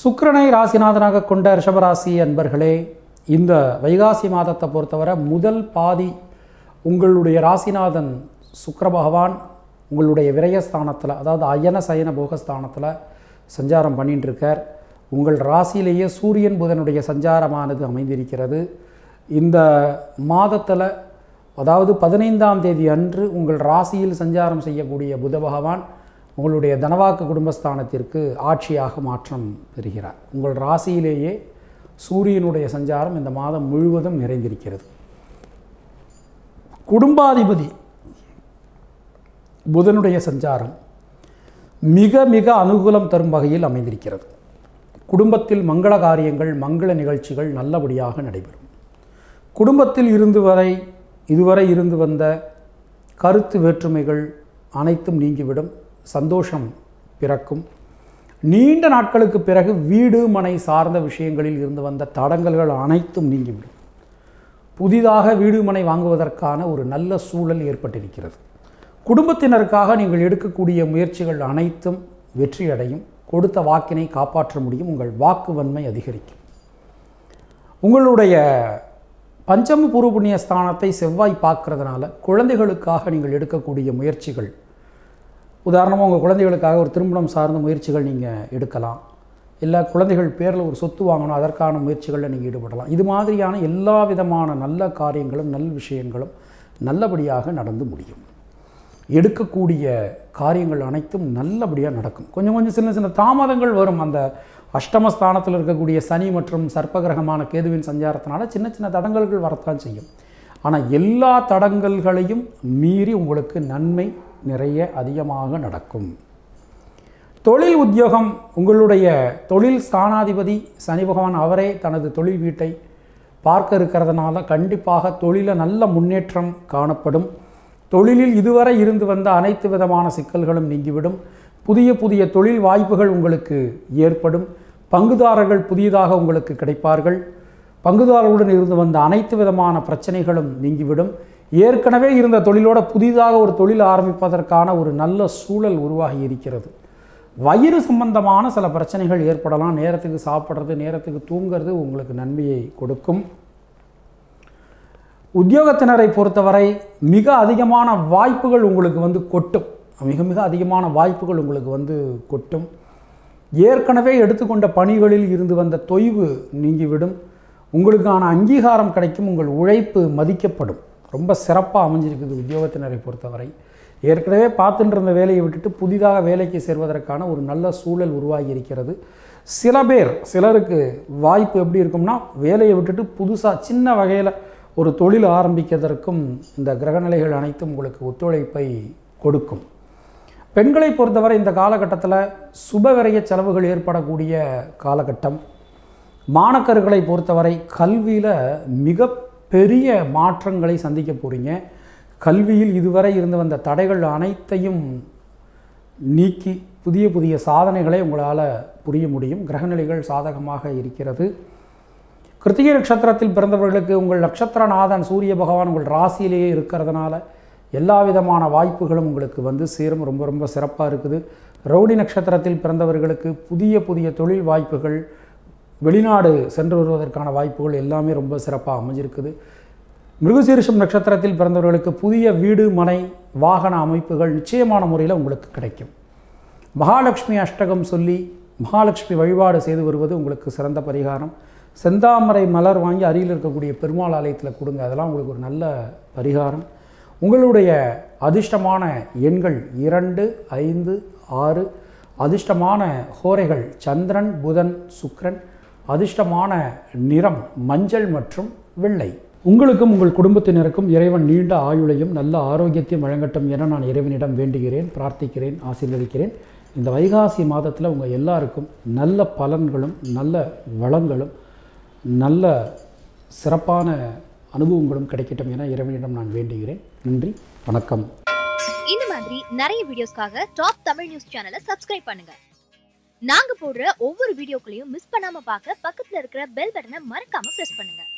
சுக்கிரனை ராசிநாதனாக கொண்ட ரிஷபராசி அன்பர்களே இந்த வைகாசி மாதத்தை பொறுத்தவரை முதல் பாதி உங்களுடைய ராசிநாதன் சுக்கிர பகவான் உங்களுடைய விரயஸ்தானத்தில் அதாவது அயன சயன போகஸ்தானத்தில் சஞ்சாரம் பண்ணிட்டு இருக்கார் உங்கள் ராசியிலேயே சூரியன் புதனுடைய சஞ்சாரமானது அமைந்திருக்கிறது இந்த மாதத்தில் அதாவது பதினைந்தாம் தேதி அன்று உங்கள் ராசியில் சஞ்சாரம் செய்யக்கூடிய புத பகவான் உங்களுடைய தனவாக்கு குடும்பஸ்தானத்திற்கு ஆட்சியாக மாற்றம் பெறுகிறார் உங்கள் ராசியிலேயே சூரியனுடைய சஞ்சாரம் இந்த மாதம் முழுவதும் நிறைந்திருக்கிறது குடும்பாதிபதி புதனுடைய சஞ்சாரம் மிக மிக அனுகூலம் தரும் வகையில் அமைந்திருக்கிறது குடும்பத்தில் மங்கள காரியங்கள் மங்கள நிகழ்ச்சிகள் நல்லபடியாக நடைபெறும் குடும்பத்தில் இருந்து வரை இதுவரை இருந்து வந்த கருத்து வேற்றுமைகள் அனைத்தும் நீங்கிவிடும் சந்தோஷம் பிறக்கும் நீண்ட நாட்களுக்கு பிறகு வீடு மனை சார்ந்த விஷயங்களில் இருந்து வந்த தடங்கல்கள் அனைத்தும் நீங்கிவிடும் புதிதாக வீடு மனை வாங்குவதற்கான ஒரு நல்ல சூழல் ஏற்பட்டிருக்கிறது குடும்பத்தினருக்காக நீங்கள் எடுக்கக்கூடிய முயற்சிகள் அனைத்தும் வெற்றியடையும் கொடுத்த வாக்கினை காப்பாற்ற முடியும் உங்கள் வாக்கு வன்மை அதிகரிக்கும் உங்களுடைய பஞ்சம பூர்வ புண்ணிய ஸ்தானத்தை செவ்வாய் பார்க்கறதுனால குழந்தைகளுக்காக நீங்கள் எடுக்கக்கூடிய முயற்சிகள் உதாரணமாக உங்கள் குழந்தைகளுக்காக ஒரு திருமணம் சார்ந்த முயற்சிகள் நீங்கள் எடுக்கலாம் இல்லை குழந்தைகள் பேரில் ஒரு சொத்து வாங்கணும் அதற்கான முயற்சிகளில் நீங்கள் ஈடுபடலாம் இது மாதிரியான எல்லா விதமான நல்ல காரியங்களும் நல் விஷயங்களும் நல்லபடியாக நடந்து முடியும் எடுக்கக்கூடிய காரியங்கள் அனைத்தும் நல்லபடியாக நடக்கும் கொஞ்சம் கொஞ்சம் சின்ன சின்ன தாமதங்கள் வரும் அந்த அஷ்டமஸ்தானத்தில் இருக்கக்கூடிய சனி மற்றும் சர்ப்பகிரகமான கேதுவின் சஞ்சாரத்தினால சின்ன சின்ன தடங்கல்கள் வரத்தான் செய்யும் ஆனால் எல்லா தடங்கல்களையும் மீறி உங்களுக்கு நன்மை நிறைய அதிகமாக நடக்கும் தொழில் உத்தியோகம் உங்களுடைய தொழில் ஸ்தானாதிபதி சனி பகவான் அவரே தனது தொழில் வீட்டை பார்க்க இருக்கிறதுனால கண்டிப்பாக தொழிலில் நல்ல முன்னேற்றம் காணப்படும் தொழிலில் இதுவரை இருந்து வந்த அனைத்து விதமான சிக்கல்களும் நீங்கிவிடும் புதிய புதிய தொழில் வாய்ப்புகள் உங்களுக்கு ஏற்படும் பங்குதாரர்கள் புதியதாக உங்களுக்கு கிடைப்பார்கள் பங்குதாரர்களுடன் இருந்து வந்த அனைத்து விதமான பிரச்சனைகளும் நீங்கிவிடும் ஏற்கனவே இருந்த தொழிலோட புதிதாக ஒரு தொழில் ஆரம்பிப்பதற்கான ஒரு நல்ல சூழல் உருவாகி இருக்கிறது வயிறு சம்பந்தமான சில பிரச்சனைகள் ஏற்படலாம் நேரத்துக்கு சாப்பிட்றது நேரத்துக்கு தூங்கிறது உங்களுக்கு நன்மையை கொடுக்கும் உத்தியோகத்தினரை பொறுத்தவரை மிக அதிகமான வாய்ப்புகள் உங்களுக்கு வந்து கொட்டும் மிக மிக அதிகமான வாய்ப்புகள் உங்களுக்கு வந்து கொட்டும் ஏற்கனவே எடுத்துக்கொண்ட பணிகளில் இருந்து வந்த தொய்வு நீங்கிவிடும் உங்களுக்கான அங்கீகாரம் கிடைக்கும் உங்கள் உழைப்பு மதிக்கப்படும் ரொம்ப சிறப்பாக அமைஞ்சிருக்குது உத்தியோகத்தினரை பொறுத்தவரை ஏற்கனவே பார்த்துட்டு இருந்த வேலையை விட்டுட்டு புதிதாக வேலைக்கு சேர்வதற்கான ஒரு நல்ல சூழல் உருவாகி இருக்கிறது சில பேர் சிலருக்கு வாய்ப்பு எப்படி இருக்கும்னா வேலையை விட்டுட்டு புதுசாக சின்ன வகையில் ஒரு தொழில் ஆரம்பிக்கிறதற்கும் இந்த கிரகநிலைகள் அனைத்தும் உங்களுக்கு ஒத்துழைப்பை கொடுக்கும் பெண்களை பொறுத்தவரை இந்த காலகட்டத்தில் சுப விரய செலவுகள் ஏற்படக்கூடிய காலகட்டம் மாணக்கர்களை பொறுத்தவரை கல்வியில் மிக பெரிய மாற்றங்களை சந்திக்க போகிறீங்க கல்வியில் இதுவரை இருந்து வந்த தடைகள் அனைத்தையும் நீக்கி புதிய புதிய சாதனைகளை உங்களால் புரிய முடியும் கிரகநிலைகள் சாதகமாக இருக்கிறது கிருத்திகை நட்சத்திரத்தில் பிறந்தவர்களுக்கு உங்கள் நட்சத்திரநாதன் சூரிய பகவான் உங்கள் ராசியிலேயே இருக்கிறதுனால எல்லா விதமான வாய்ப்புகளும் உங்களுக்கு வந்து சேரும் ரொம்ப ரொம்ப சிறப்பாக இருக்குது ரவுடி நட்சத்திரத்தில் பிறந்தவர்களுக்கு புதிய புதிய தொழில் வாய்ப்புகள் வெளிநாடு சென்று வருவதற்கான வாய்ப்புகள் எல்லாமே ரொம்ப சிறப்பாக அமைஞ்சிருக்குது மிருகசீரிஷம் நட்சத்திரத்தில் பிறந்தவர்களுக்கு புதிய வீடு மனை வாகன அமைப்புகள் நிச்சயமான முறையில் உங்களுக்கு கிடைக்கும் மகாலட்சுமி அஷ்டகம் சொல்லி மகாலட்சுமி வழிபாடு செய்து வருவது உங்களுக்கு சிறந்த பரிகாரம் செந்தாமரை மலர் வாங்கி அருகில் இருக்கக்கூடிய பெருமாள் ஆலயத்தில் கொடுங்க அதெல்லாம் உங்களுக்கு ஒரு நல்ல பரிகாரம் உங்களுடைய அதிர்ஷ்டமான எண்கள் இரண்டு ஐந்து ஆறு அதிர்ஷ்டமான ஹோரைகள் சந்திரன் புதன் சுக்கிரன் அதிர்ஷ்டமான நிறம் மஞ்சள் மற்றும் வெள்ளை உங்களுக்கும் உங்கள் குடும்பத்தினருக்கும் இறைவன் நீண்ட ஆயுளையும் நல்ல ஆரோக்கியத்தையும் வழங்கட்டும் என நான் இறைவனிடம் வேண்டுகிறேன் பிரார்த்திக்கிறேன் ஆசீர்வதிக்கிறேன் இந்த வைகாசி மாதத்தில் உங்கள் எல்லாருக்கும் நல்ல பலன்களும் நல்ல வளங்களும் நல்ல சிறப்பான அனுபவங்களும் கிடைக்கட்டும் என இறைவனிடம் நான் வேண்டுகிறேன் நன்றி வணக்கம் இந்த மாதிரி நிறைய வீடியோஸ்க்காக டாப் தமிழ் நியூஸ் சேனலை சப்ஸ்கிரைப் பண்ணுங்க நாங்க போடுற ஒவ்வொரு வீடியோக்களையும் மிஸ் பண்ணாம பார்க்க பக்கத்துல இருக்கிற பெல் பட்டனை மறக்காம பிரஸ் பண்ணுங்க